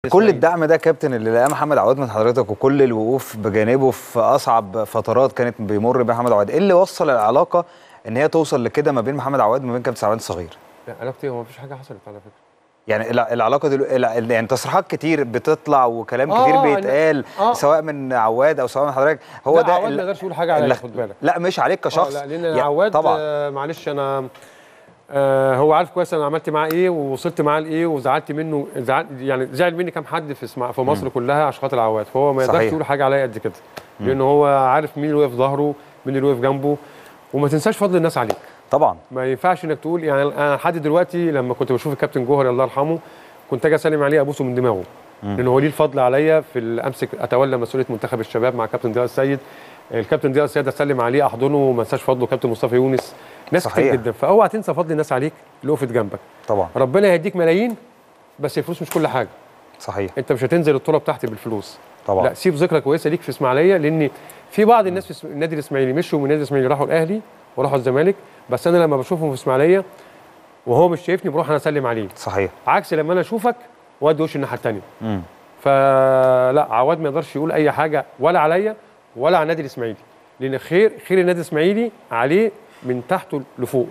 كل الدعم ده كابتن اللي لقاه محمد عواد من حضرتك وكل الوقوف بجانبه في اصعب فترات كانت بيمر بيها محمد عواد ايه اللي وصل العلاقه ان هي توصل لكده ما بين محمد عواد وما بين كابتن سعوان الصغير لا علاقتي هو مفيش حاجه حصلت على فكره يعني الع- العلاقه دي الع- يعني تصريحات كتير بتطلع وكلام آه، كتير أنا- بيتقال آه. سواء من عواد او سواء من حضرتك هو لا، ده عواد ال- ما يقدرش يقول حاجه عليا اللي- خد بالك لا مش عليك كشخص آه لا لان يا- عواد طبعا آه معلش انا آه هو عارف كويس انا عملت معاه ايه ووصلت معاه لايه وزعلت منه زعل يعني زعل مني كام حد في اسمع في مصر كلها عشان خاطر عواد فهو ما يقدرش صحيح. يقول حاجه عليا قد كده لان هو عارف مين اللي واقف ظهره مين اللي واقف جنبه وما تنساش فضل الناس عليك طبعا ما ينفعش انك تقول يعني انا لحد دلوقتي لما كنت بشوف الكابتن جوهر الله يرحمه كنت اجي اسلم عليه ابوسه من دماغه لان هو ليه الفضل عليا في ال- امسك اتولى مسؤوليه منتخب الشباب مع كابتن ضياء السيد الكابتن ضياء السيد اسلم عليه احضنه وما انساش فضله كابتن مصطفى يونس ناس صحيح. كتير جدا فاوعى تنسى فضل الناس عليك اللي وقفت جنبك طبعا ربنا هيديك ملايين بس الفلوس مش كل حاجه صحيح انت مش هتنزل الطوله بتاعتي بالفلوس طبعا لا سيب ذكرى كويسه ليك في اسماعيليه لان في بعض الناس في اسم- النادي الاسماعيلي مشوا من النادي الاسماعيلي راحوا الاهلي وراحوا الزمالك بس انا لما بشوفهم في اسماعيليه وهو مش شايفني بروح انا اسلم عليه صحيح عكس لما انا اشوفك وادي وش الناحيه الثانيه مم. فلا عواد ما يقدرش يقول اي حاجه ولا عليا ولا على النادي الاسماعيلي لان خير خير النادي الاسماعيلي عليه من تحته لفوقه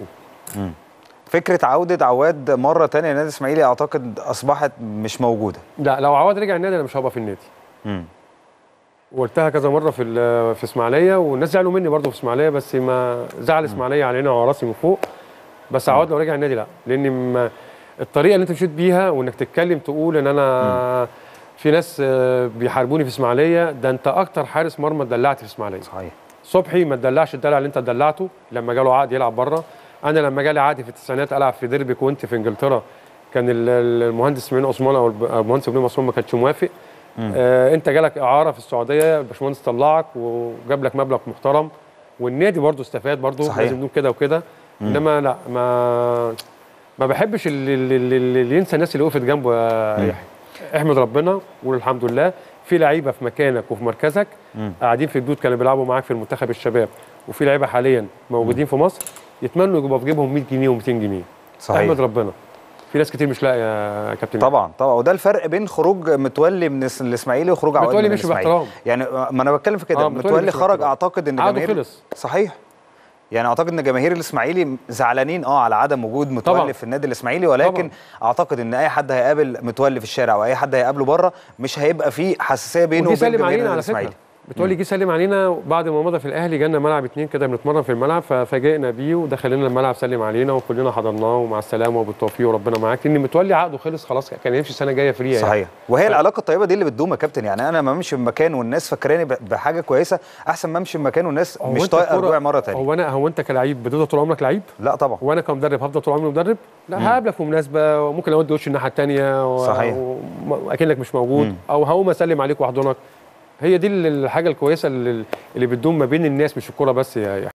فكره عوده عواد مره تانية للنادي الاسماعيلي اعتقد اصبحت مش موجوده لا لو عواد رجع النادي انا مش هبقى في النادي مم. وقلتها كذا مره في ال- في اسماعيليه والناس زعلوا مني برضه في اسماعيليه بس ما زعل اسماعيليه علينا وعلى راسي من فوق بس عواد لو رجع النادي لا لان ما الطريقه اللي انت مشيت بيها وانك تتكلم تقول ان انا في ناس آه، بيحاربوني في اسماعيليه ده انت اكتر حارس مرمى اتدلعت في اسماعيليه صحيح صبحي ما تدلعش الدلع اللي انت دلعته لما جاله عقد يلعب بره انا لما جالي عقد في التسعينات العب في ديربي كنت في انجلترا كان ال- ال- المهندس اسماعيل عثمان او الب- أو المهندس ابراهيم عثمان ما كانش موافق آه انت جالك اعاره في السعوديه الباشمهندس طلعك وجاب لك مبلغ محترم والنادي برضه استفاد برضه صحيح. لازم نقول كده وكده انما لا ما ما بحبش اللي, اللي, اللي اللي ينسى الناس اللي وقفت جنبه يا يحيى احمد ربنا وقول الحمد لله في لعيبه في مكانك وفي مركزك قاعدين في الدود كانوا بيلعبوا معاك في المنتخب الشباب وفي لعيبه حاليا موجودين في مصر يتمنوا يبقوا في جيبهم 100 جنيه و200 جنيه صحيح احمد ربنا في ناس كتير مش لاقيه يا كابتن طبعا طبعا وده الفرق بين خروج متولي من الس- الاسماعيلي وخروج عواد متولي من مشي الاسماعيلي باحترام. يعني ما انا بتكلم في كده آه، متولي متولي مشي خرج باحترام. اعتقد ان عقده جماهير خلص. صحيح يعني اعتقد ان جماهير الاسماعيلي زعلانين اه على عدم وجود متولي طبعا. في النادي الاسماعيلي ولكن طبعا. اعتقد ان اي حد هيقابل متولي في الشارع او اي حد هيقابله بره مش هيبقى فيه حساسيه بينه وجي وبين سلم جماهير علينا النادي على فكره الاسماعيلي متولي جه سلم علينا بعد ما مضى في الاهلي جالنا ملعب اتنين كده بنتمرن في الملعب ففاجئنا بيه ودخل لنا الملعب سلم علينا وكلنا حضرناه ومع السلامه وبالتوفيق وربنا معاك لان متولي عقده خلص خلاص كان يمشي السنه الجايه فري يعني. صحيح وهي العلاقه الطيبه دي اللي بتدوم يا كابتن يعني انا ما امشي في مكان والناس فاكراني ب- بحاجه كويسه احسن ما امشي في مكان والناس هو مش أنت طايقه الكرة- رجوعي مره ثانيه هو انا هو انت كلعيب بتفضل طول عمرك لعيب لا طبعا وانا كمدرب هفضل طول عمري مدرب لا هقابلك في مناسبه وممكن اودي وش الناحيه الثانيه صحيح. واكنك مش موجود مم. او هقوم اسلم عليك واحضنك هي دي ال- الحاجه الكويسه اللي, اللي بتدوم ما بين الناس مش الكوره بس يا يا